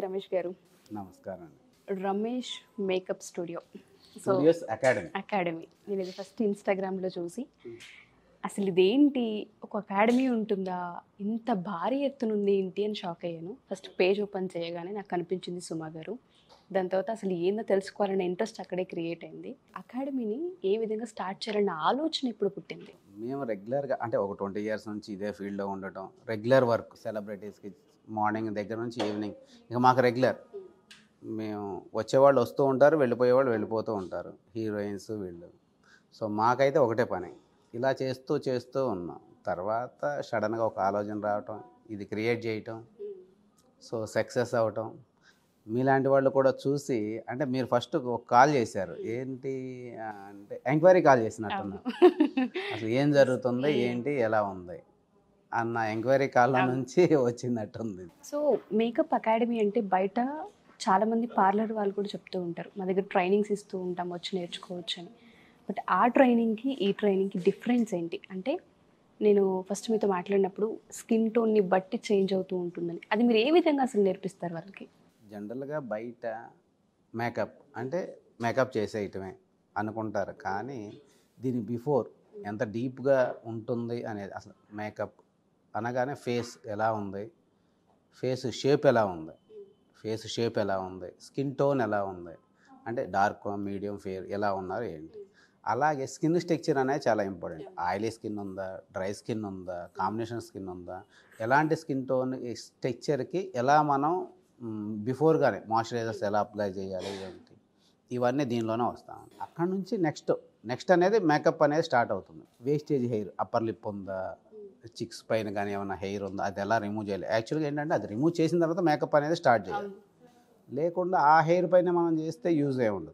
రమేష్ గారు నమస్కారం అండి Ramesh makeup studio so studios academy academy నేను ఇది ఫస్ట్ ఇన్స్టాగ్రామ్లో చూసి అసలు ఇదేంటి ఒక అకాడమీ ఉంటుందా ఇంత భారీ ఎత్తున ఉంది ఏంటి అని షాక్ అయ్యాను ఫస్ట్ పేజ్ ఓపెన్ చేయగానే నాకు కనిపించింది సుమా గారు దాని తర్వాత అసలు ఏందో తెలుసుకోవాలనే ఇంట్రెస్ట్ అక్కడే క్రియేట్ అయింది అకాడమీని ఏ విధంగా స్టార్ట్ చేయాలన్న ఆలోచన ఇప్పుడు పుట్టింది మేము రెగ్యులర్గా అంటే ఒక ట్వంటీ ఇయర్స్ నుంచి ఇదే ఫీల్డ్లో ఉండటం రెగ్యులర్ వర్క్ సెలబ్రిటీస్కి మార్నింగ్ దగ్గర నుంచి ఈవినింగ్ ఇక మాకు రెగ్యులర్ మేము వచ్చేవాళ్ళు వస్తూ ఉంటారు వెళ్ళిపోయేవాళ్ళు వెళ్ళిపోతూ ఉంటారు హీరోయిన్స్ వీళ్ళు సో మాకైతే ఒకటే పని ఇలా చేస్తూ చేస్తూ ఉన్నాం తర్వాత సడన్గా ఒక ఆలోచన రావటం ఇది క్రియేట్ చేయటం సో సక్సెస్ అవటం మీలాంటి వాళ్ళు కూడా చూసి అంటే మీరు ఫస్ట్ ఒక కాల్ చేశారు ఏంటి ఆ, అంటే ఎంక్వైరీ కాల్ చేసినట్టున్నారు అసలు ఏం జరుగుతుంది ఏంటి ఎలా ఉంది అన్న ఎంక్వైరీ కాల్ నుంచి వచ్చినట్టుంది సో మేకప్ అకాడమీ అంటే బయట చాలా మంది పార్లర్ వాళ్ళు కూడా చెప్తూ ఉంటారు మా దగ్గర ట్రైనింగ్స్ ఇస్తూ ఉంటాం వచ్చి నేర్చుకోవచ్చు అని బట్ ఆ ట్రైనింగ్కి ఈ ట్రైనింగ్కి డిఫరెన్స్ ఏంటి అంటే నేను ఫస్ట్ మీతో మాట్లాడినప్పుడు స్కిన్ టోన్ని బట్టి చేంజ్ అవుతూ ఉంటుందని అది మీరు ఏ విధంగా అసలు నేర్పిస్తారు వాళ్ళకి జనరల్గా బయట మేకప్ అంటే మేకప్ చేసేయటమే అనుకుంటారు కానీ దీని బిఫోర్ ఎంత డీప్గా ఉంటుంది అనేది అసలు మేకప్ అనగానే ఫేస్ ఎలా ఉంది ఫేస్ షేప్ ఎలా ఉంది ఫేస్ షేప్ ఎలా ఉంది స్కిన్ టోన్ ఎలా ఉంది అంటే డార్క్ మీడియం ఫేర్ ఎలా ఉన్నారు ఏంటి అలాగే స్కిన్ స్ట్రక్చర్ అనేది చాలా ఇంపార్టెంట్ ఆయిలీ స్కిన్ ఉందా డ్రై స్కిన్ ఉందా కాంబినేషన్ స్కిన్ ఉందా ఎలాంటి స్కిన్ టోన్ స్ట్రక్చర్కి ఎలా మనం బిఫోర్గానే మాయిశ్చరైజర్స్ ఎలా అప్లై చేయాలి ఏంటి ఇవన్నీ దీనిలోనే వస్తాం అక్కడ నుంచి నెక్స్ట్ నెక్స్ట్ అనేది మేకప్ అనేది స్టార్ట్ అవుతుంది వేస్టేజ్ హెయిర్ అప్పర్ లిప్ ఉందా చిక్స్ పైన కానీ ఏమైనా హెయిర్ ఉందా అది ఎలా రిమూవ్ చేయాలి యాక్చువల్గా ఏంటంటే అది రిమూవ్ చేసిన తర్వాత మేకప్ అనేది స్టార్ట్ చేయాలి లేకుండా ఆ హెయిర్ పైన మనం చేస్తే యూజ్ ఏ ఉండదు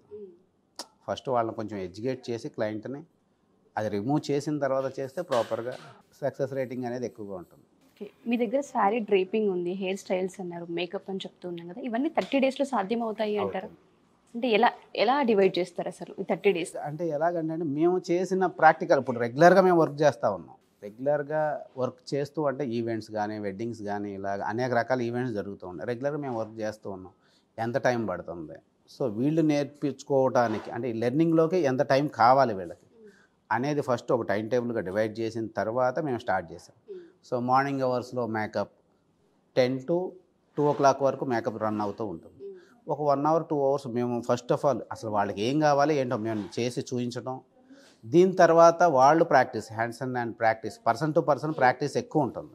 ఫస్ట్ వాళ్ళని కొంచెం ఎడ్యుకేట్ చేసి క్లయింట్ని అది రిమూవ్ చేసిన తర్వాత చేస్తే ప్రాపర్గా సక్సెస్ రేటింగ్ అనేది ఎక్కువగా ఉంటుంది ఓకే మీ దగ్గర శారీ డ్రేపింగ్ ఉంది హెయిర్ స్టైల్స్ అన్నారు మేకప్ అని చెప్తూ ఉన్నాం కదా ఇవన్నీ థర్టీ డేస్లో సాధ్యం అవుతాయి అంటారు అంటే ఎలా ఎలా డివైడ్ చేస్తారు అసలు ఈ థర్టీ డేస్ అంటే ఎలాగంటే అంటే మేము చేసిన ప్రాక్టికల్ ఇప్పుడు రెగ్యులర్గా మేము వర్క్ చేస్తూ ఉన్నాం రెగ్యులర్గా వర్క్ చేస్తూ అంటే ఈవెంట్స్ కానీ వెడ్డింగ్స్ కానీ ఇలాగ అనేక రకాల ఈవెంట్స్ జరుగుతూ ఉన్నాయి రెగ్యులర్గా మేము వర్క్ చేస్తూ ఉన్నాం ఎంత టైం పడుతుంది సో వీళ్ళు నేర్పించుకోవడానికి అంటే ఈ లెర్నింగ్లోకి ఎంత టైం కావాలి వీళ్ళకి అనేది ఫస్ట్ ఒక టైం టేబుల్గా డివైడ్ చేసిన తర్వాత మేము స్టార్ట్ చేసాం సో మార్నింగ్ అవర్స్లో makeup ten to two o'clock వరకు మేకప్ రన్ అవుతూ ఉంటుంది ఒక వన్ అవర్ టూ అవర్స్ మేము ఫస్ట్ ఆఫ్ ఆల్ అసలు వాళ్ళకి ఏం కావాలి ఏంటో మేము చేసి చూపించడం దీని తర్వాత వాళ్ళు practice hands and hand practice person to person practice ఎక్కువ ఉంటుంది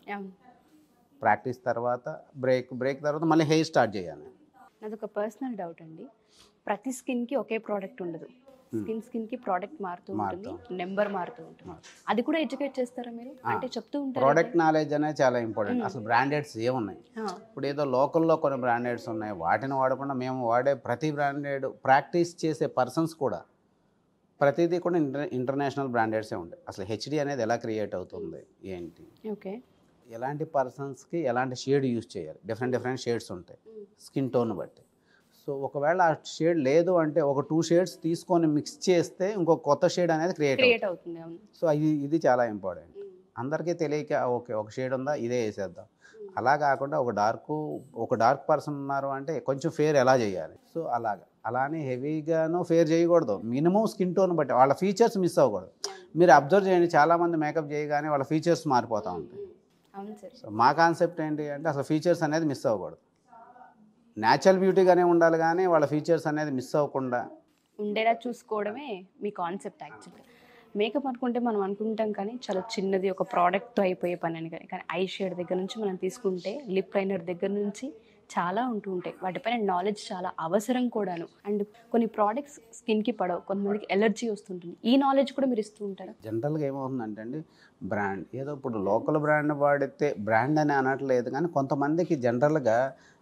ప్రాక్టీస్ తర్వాత బ్రేక్ బ్రేక్ తర్వాత మళ్ళీ హెయిర్ స్టార్ట్ చేయాలి నాది ఒక పర్సనల్ డౌట్ అండి ప్రతి స్కిన్కి ఒకే ప్రోడక్ట్ ఉండదు స్కిన్ స్కిన్కి ప్రోడక్ట్ మారుతూ ఉంటుంది మారుతూ నెంబర్ మారుతూ ఉంటుంది అది కూడా ఎడ్యుకేట్ చేస్తారా మీరు అంటే చెప్తూ ఉంటారు ప్రోడక్ట్ నాలెడ్జ్ అనేది చాలా ఇంపార్టెంట్ అసలు బ్రాండెడ్స్ ఏమున్నాయి ఇప్పుడు ఏదో లోకల్లో కొన్ని బ్రాండెడ్స్ ఉన్నాయి వాటిని వాడకుండా మేము వాడే ప్రతి బ్రాండెడ్ ప్రాక్టీస్ చేసే పర్సన్స్ కూడా ప్రతిదీ కూడా ఇంటర్ ఇంటర్నేషనల్ బ్రాండెడ్సే ఉంటాయి అసలు హెచ్డి అనేది ఎలా క్రియేట్ అవుతుంది ఏంటి ఓకే ఎలాంటి పర్సన్స్కి ఎలాంటి షేడ్ యూజ్ చేయాలి డిఫరెంట్ డిఫరెంట్ షేడ్స్ ఉంటాయి స్కిన్ టోన్ బట్టి సో ఒకవేళ ఆ షేడ్ లేదు అంటే ఒక టూ షేడ్స్ తీసుకొని మిక్స్ చేస్తే ఇంకో కొత్త షేడ్ అనేది క్రియేట్ అవుతుంది క్రియేట్ అవుతుంది అవును సో ఇది ఇది చాలా ఇంపార్టెంట్ అందరికీ తెలియక ఓకే ఒక షేడ్ ఉందా ఇదే వేసేద్దాం అలా కాకుండా ఒక డార్క్ ఒక డార్క్ పర్సన్ ఉన్నారు అంటే కొంచెం ఫేర్ ఎలా చేయాలి సో అలాగా అలానే హెవీగాను ఫేర్ చేయకూడదు మినిమం స్కిన్ టోన్ బట్టి వాళ్ళ ఫీచర్స్ మిస్ అవ్వకూడదు మీరు అబ్జర్వ్ చేయండి చాలామంది మేకప్ చేయగానే వాళ్ళ ఫీచర్స్ మారిపోతూ ఉంటాయి అవును సార్ సో మా కాన్సెప్ట్ ఏంటి అంటే అసలు ఫీచర్స్ అనేది మిస్ అవ్వకూడదు న్యాచురల్ బ్యూటీగానే ఉండాలి కానీ వాళ్ళ ఫీచర్స్ అనేది మిస్ అవ్వకుండా ఉండేలా చూసుకోవడమే మీ కాన్సెప్ట్ యాక్చువల్గా మేకప్ అనుకుంటే మనం అనుకుంటాం కానీ చాలా చిన్నది ఒక ప్రోడక్ట్తో అయిపోయే పని అని కానీ కానీ ఐ షేడ్ దగ్గర నుంచి మనం తీసుకుంటే లిప్ లైనర్ దగ్గర నుంచి చాలా ఉంటూ ఉంటాయి వాటిపైన నాలెడ్జ్ చాలా అవసరం కూడాను అండ్ కొన్ని ప్రోడక్ట్స్ స్కిన్కి పడవు కొంతమందికి ఎలర్జీ వస్తుంటుంది ఈ నాలెడ్జ్ కూడా మీరు ఇస్తూ ఉంటారా జనరల్గా ఏమవుతుందంటే అండి బ్రాండ్ ఏదో ఇప్పుడు లోకల్ బ్రాండ్ వాడితే బ్రాండ్ అని అనట్లేదు కానీ కొంతమందికి జనరల్గా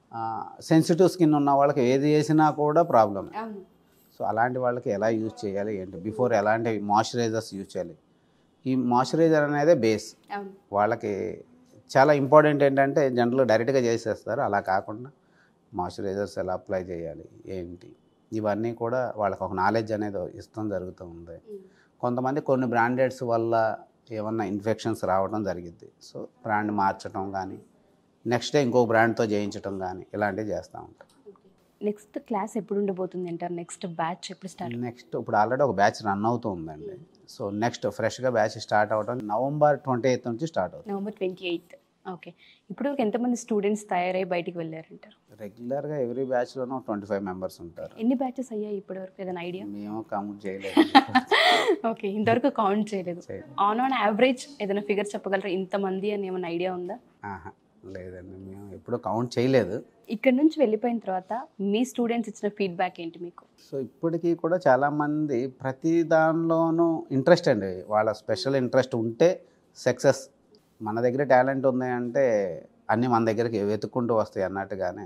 సెన్సిటివ్ స్కిన్ ఉన్న వాళ్ళకి ఏది వేసినా కూడా ప్రాబ్లమే అవును సో అలాంటి వాళ్ళకి ఎలా యూజ్ చేయాలి ఏంటి బిఫోర్ ఎలాంటి మాయిశ్చరైజర్స్ యూజ్ చేయాలి ఈ మాయిశ్చరైజర్ అనేది బేస్ అవును వాళ్ళకి చాలా ఇంపార్టెంట్ ఏంటంటే జనరల్ డైరెక్ట్గా చేసేస్తారు అలా కాకుండా మాయిశ్చరైజర్స్ ఎలా అప్లై చేయాలి ఏంటి ఇవన్నీ కూడా వాళ్ళకి ఒక నాలెడ్జ్ అనేది ఇష్టం జరుగుతూ ఉంది కొంతమంది కొన్ని బ్రాండెడ్స్ వల్ల ఏమన్నా ఇన్ఫెక్షన్స్ రావడం జరిగింది సో బ్రాండ్ మార్చడం కానీ నెక్స్ట్ డే ఇంకో బ్రాండ్తో చేయించడం కానీ ఇలాంటివి చేస్తూ ఉంటాం నెక్స్ట్ క్లాస్ ఎప్పుడు ఉండబోతుంది అంటారు నెక్స్ట్ బ్యాచ్ ఎప్పుడు స్టార్ట్ నెక్స్ట్ ఇప్పుడు ఆల్రెడీ ఒక బ్యాచ్ రన్ అవుతూ ఉందండి సో నెక్స్ట్ ఫ్రెష్గా బ్యాచ్ స్టార్ట్ అవడం నవంబర్ ట్వంటీ ఎయిత్ నుంచి స్టార్ట్ అవుతుంది నవంబర్ ట్వంటీ ఎయిత్ ఓకే ఇప్పుడు ఎంతమంది స్టూడెంట్స్ తయారై బయటికి వెళ్ళారంటారు రెగ్యులర్గా ఎవ్రీ బ్యాచ్లోనూ ట్వంటీ ఫైవ్ మెంబర్స్ ఉంటారు ఎన్ని బ్యాచెస్ అయ్యాయి ఇప్పటివరకు ఏదైనా ఐడియా మేము కౌంట్ చేయలేదు ఓకే ఇంతవరకు కౌంట్ చేయలేదు చేయలేదు. ఆన్ ఆన్ యావరేజ్ ఏదైనా ఫిగర్ చెప్పగలరా ఇంతమంది అని ఏమైనా ఐడియా ఉందా ఆహా, లేదండి మేము ఎప్పుడూ కౌంట్ చేయలేదు ఇక్కడ నుంచి వెళ్ళిపోయిన తర్వాత మీ స్టూడెంట్స్ ఇచ్చిన ఫీడ్బ్యాక్ ఏంటి మీకు సో ఇప్పటికీ కూడా చాలామంది ప్రతి దానిలోనూ ఇంట్రెస్ట్ అండి వాళ్ళ స్పెషల్ ఇంట్రెస్ట్ ఉంటే సక్సెస్ మన దగ్గర టాలెంట్ ఉంది అంటే అన్నీ మన దగ్గరికి వెతుక్కుంటూ వస్తాయి అన్నట్టుగానే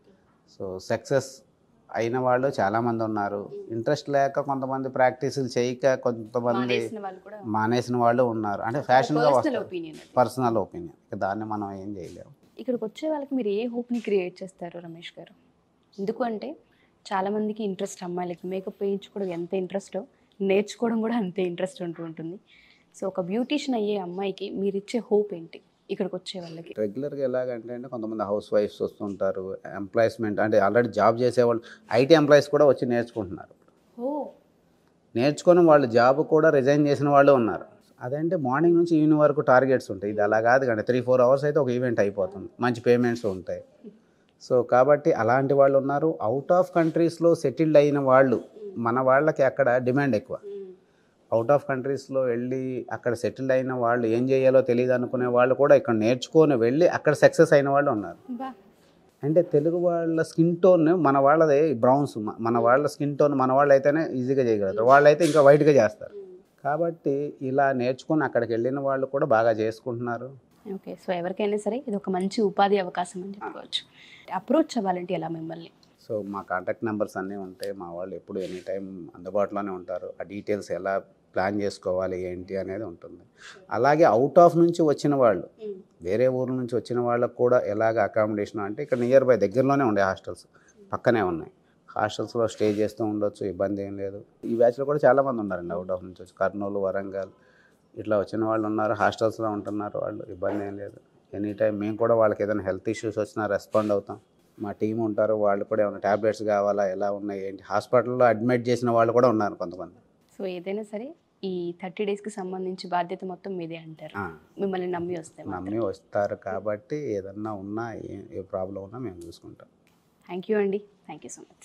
సో సక్సెస్ అయిన వాళ్ళు చాలామంది ఉన్నారు ఇంట్రెస్ట్ లేక కొంతమంది ప్రాక్టీసులు చేయక కొంతమంది మానేసిన వాళ్ళు కూడా మానేసిన వాళ్ళు ఉన్నారు అంటే ఫ్యాషన్గా పర్సనల్ వస్తారు ఒపీనియన్ పర్సనల్ ఒపీనియన్ దాన్ని మనం ఏం చేయలేము ఇక్కడికి వచ్చే వాళ్ళకి మీరు ఏ హోప్ని క్రియేట్ చేస్తారు రమేష్ గారు ఎందుకు అంటే చాలామందికి ఇంట్రెస్ట్ అమ్మాయిలకి మేకప్ వేయించుకోవడం ఎంత ఇంట్రెస్టో నేర్చుకోవడం కూడా అంతే ఇంట్రెస్ట్ ఉంటూ ఉంటుంది సో ఒక బ్యూటీషియన్ అయ్యే అమ్మాయికి మీరు ఇచ్చే హోప్ ఏంటి ఇక్కడికి వచ్చే వాళ్ళకి రెగ్యులర్గా ఎలాగంటే అంటే కొంతమంది హౌస్ వైఫ్స్ వస్తుంటారు ఎంప్లాయ్స్మెంట్ అంటే ఆల్రెడీ జాబ్ చేసేవాళ్ళు ఐటీ ఎంప్లాయీస్ కూడా వచ్చి నేర్చుకుంటున్నారు ఓ నేర్చుకొని వాళ్ళు జాబ్ కూడా రిజైన్ చేసిన వాళ్ళు ఉన్నారు అదంటే మార్నింగ్ నుంచి ఈవినింగ్ వరకు టార్గెట్స్ ఉంటాయి ఇది అలా కాదు కానీ త్రీ ఫోర్ అవర్స్ అయితే ఒక ఈవెంట్ అయిపోతుంది మంచి పేమెంట్స్ ఉంటాయి సో కాబట్టి అలాంటి వాళ్ళు ఉన్నారు అవుట్ ఆఫ్ కంట్రీస్లో సెటిల్డ్ అయిన వాళ్ళు మన వాళ్ళకి అక్కడ డిమాండ్ ఎక్కువ అవుట్ ఆఫ్ కంట్రీస్లో వెళ్ళి అక్కడ సెటిల్ అయిన వాళ్ళు ఏం చేయాలో తెలియదు అనుకునే వాళ్ళు కూడా ఇక్కడ నేర్చుకొని వెళ్ళి అక్కడ సక్సెస్ అయిన వాళ్ళు ఉన్నారు బా అంటే తెలుగు వాళ్ళ స్కిన్ టోన్ మన వాళ్ళది బ్రౌన్స్ మన వాళ్ళ స్కిన్ టోన్ మన వాళ్ళు అయితేనే ఈజీగా చేయగలుగుతారు వాళ్ళైతే ఇంకా వైట్గా చేస్తారు కాబట్టి ఇలా నేర్చుకొని అక్కడికి వెళ్ళిన వాళ్ళు కూడా బాగా చేసుకుంటున్నారు ఓకే సో ఎవరికైనా సరే ఇది ఒక మంచి ఉపాధి అవకాశం అని చెప్పుకోవచ్చు అప్రోచ్ అవ్వాలంటే ఎలా మిమ్మల్ని సో మా కాంటాక్ట్ నెంబర్స్ అన్నీ ఉంటాయి మా వాళ్ళు ఎప్పుడు ఎనీ టైం అందుబాటులోనే ఉంటారు ఆ డీటెయిల్స్ ఎలా ప్లాన్ చేసుకోవాలి ఏంటి అనేది ఉంటుంది అలాగే అవుట్ ఆఫ్ నుంచి వచ్చిన వాళ్ళు వేరే ఊర్ల నుంచి వచ్చిన వాళ్ళకు కూడా ఎలాగ అకామిడేషన్ అంటే ఇక్కడ నియర్ బై దగ్గరలోనే ఉండే హాస్టల్స్ పక్కనే ఉన్నాయి హాస్టల్స్లో స్టే చేస్తూ ఉండొచ్చు ఇబ్బంది ఏం లేదు ఈ బ్యాచ్లో కూడా చాలామంది ఉన్నారండి అవుట్ ఆఫ్ నుంచి వచ్చి కర్నూలు వరంగల్ ఇట్లా వచ్చిన వాళ్ళు ఉన్నారు హాస్టల్స్లో ఉంటున్నారు వాళ్ళు ఇబ్బంది ఏం లేదు ఎనీ టైం మేము కూడా వాళ్ళకి ఏదైనా హెల్త్ ఇష్యూస్ వచ్చినా రెస్పాండ్ అవుతాం మా టీం ఉంటారు వాళ్ళు కూడా ఏమైనా ట్యాబ్లెట్స్ కావాలా ఎలా ఉన్నాయి ఏంటి హాస్పిటల్లో అడ్మిట్ చేసిన వాళ్ళు కూడా ఉన్నారు కొంతమంది సో ఏదైనా సరే ఈ థర్టీ డేస్కి సంబంధించి బాధ్యత మొత్తం మీదే అంటారు ఆ, మిమ్మల్ని నమ్మి వస్తే నమ్మి వస్తారు కాబట్టి ఏదన్నా ఉన్నా ఏ ఏ ప్రాబ్లం ఉన్నా మేము చూసుకుంటాం థ్యాంక్ యూ అండి thank you so much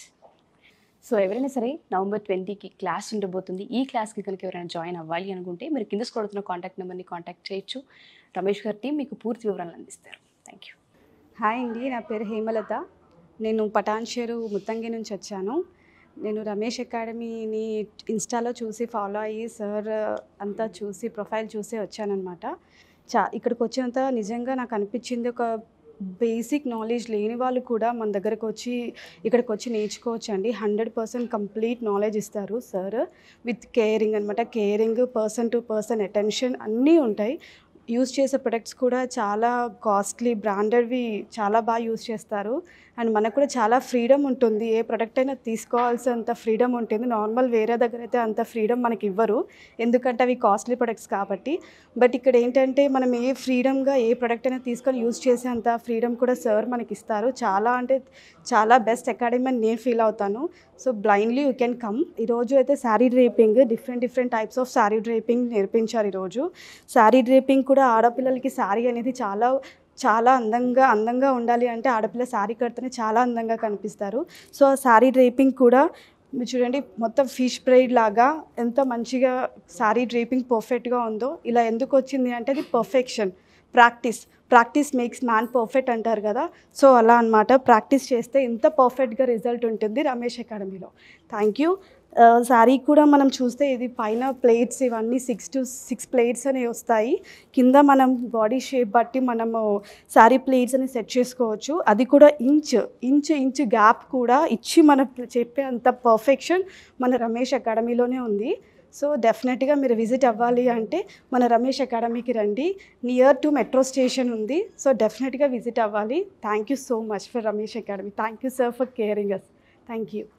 so ఎవరైనా సరే నవంబర్ ట్వంటీకి క్లాస్ ఉండబోతుంది ఈ క్లాస్కి కనుక ఎవరైనా జాయిన్ అవ్వాలి అనుకుంటే మీరు కింద కొడుతున్న కాంటాక్ట్ నెంబర్ని కాంటాక్ట్ చేయొచ్చు రమేష్ గారి టీం మీకు పూర్తి వివరాలు అందిస్తారు థ్యాంక్ యూ హాయ్ అండి నా పేరు హేమలత నేను పటాన్షేరు ముత్తంగి నుంచి వచ్చాను నేను రమేష్ అకాడమీని ఇన్స్టాలో చూసి ఫాలో అయ్యి సార్ అంతా చూసి ప్రొఫైల్ చూసి వచ్చానమాట చా ఇక్కడికి వచ్చినంత నిజంగా నాకు అనిపించింది ఒక బేసిక్ నాలెడ్జ్ లేని వాళ్ళు కూడా మన దగ్గరకు వచ్చి ఇక్కడికి వచ్చి నేర్చుకోవచ్చు అండి హండ్రెడ్ పర్సెంట్ కంప్లీట్ నాలెడ్జ్ ఇస్తారు సార్ విత్ కేరింగ్ అనమాట caring person to person attention అన్నీ ఉంటాయి యూస్ చేసే ప్రొడక్ట్స్ కూడా చాలా కాస్ట్లీ బ్రాండెడ్వి చాలా బాగా యూస్ చేస్తారు అండ్ మనకు కూడా చాలా ఫ్రీడమ్ ఉంటుంది ఏ ప్రొడక్ట్ అయినా తీసుకోవాల్సినంత ఫ్రీడమ్ ఉంటుంది నార్మల్ వేరే దగ్గర అయితే అంత ఫ్రీడమ్ మనకి ఇవ్వరు ఎందుకంటే అవి కాస్ట్లీ ప్రొడక్ట్స్ కాబట్టి బట్ ఇక్కడ ఏంటంటే మనం ఏ ఫ్రీడమ్గా ఏ ప్రొడక్ట్ అయినా తీసుకొని యూస్ చేసేంత ఫ్రీడమ్ కూడా సార్ మనకి ఇస్తారు చాలా అంటే చాలా బెస్ట్ అకాడమీ అని నేను ఫీల్ అవుతాను so blindly you can come ఈరోజు అయితే sari draping different different types of sari draping నేర్పించారు ఈరోజు శారీ డ్రేపింగ్ కూడా ఆడపిల్లలకి శారీ అనేది చాలా చాలా అందంగా అందంగా ఉండాలి అంటే ఆడపిల్ల శారీ కడితేనే చాలా అందంగా కనిపిస్తారు సో ఆ శారీ డ్రేపింగ్ కూడా మీరు చూడండి మొత్తం ఫిష్ బ్రైడ్ లాగా ఎంత మంచిగా శారీ డ్రేపింగ్ పర్ఫెక్ట్గా ఉందో ఇలా ఎందుకు వచ్చింది అంటే అది perfection practice practice makes man perfect అంటారు కదా సో అలా అన్నమాట ప్రాక్టీస్ చేస్తే ఇంత పర్ఫెక్ట్గా రిజల్ట్ ఉంటుంది రమేష్ అకాడమీలో థ్యాంక్ యూ శారీ కూడా మనం చూస్తే ఇది పైన ప్లేట్స్ ఇవన్నీ సిక్స్ టు సిక్స్ ప్లేట్స్ అనేవి వస్తాయి కింద మనం బాడీ షేప్ బట్టి మనము శారీ ప్లేట్స్ అని సెట్ చేసుకోవచ్చు అది కూడా ఇంచ్ ఇంచ్ ఇంచ్ గ్యాప్ కూడా ఇచ్చి మనం చెప్పే అంత పర్ఫెక్షన్ మన రమేష్ అకాడమీలోనే ఉంది సో డెఫినెట్గా మీరు విజిట్ అవ్వాలి అంటే మన రమేష్ అకాడమీకి రండి నియర్ టు మెట్రో స్టేషన్ ఉంది సో డెఫినెట్గా విజిట్ అవ్వాలి thank you so much for Ramesh academy thank you sir for caring us thank you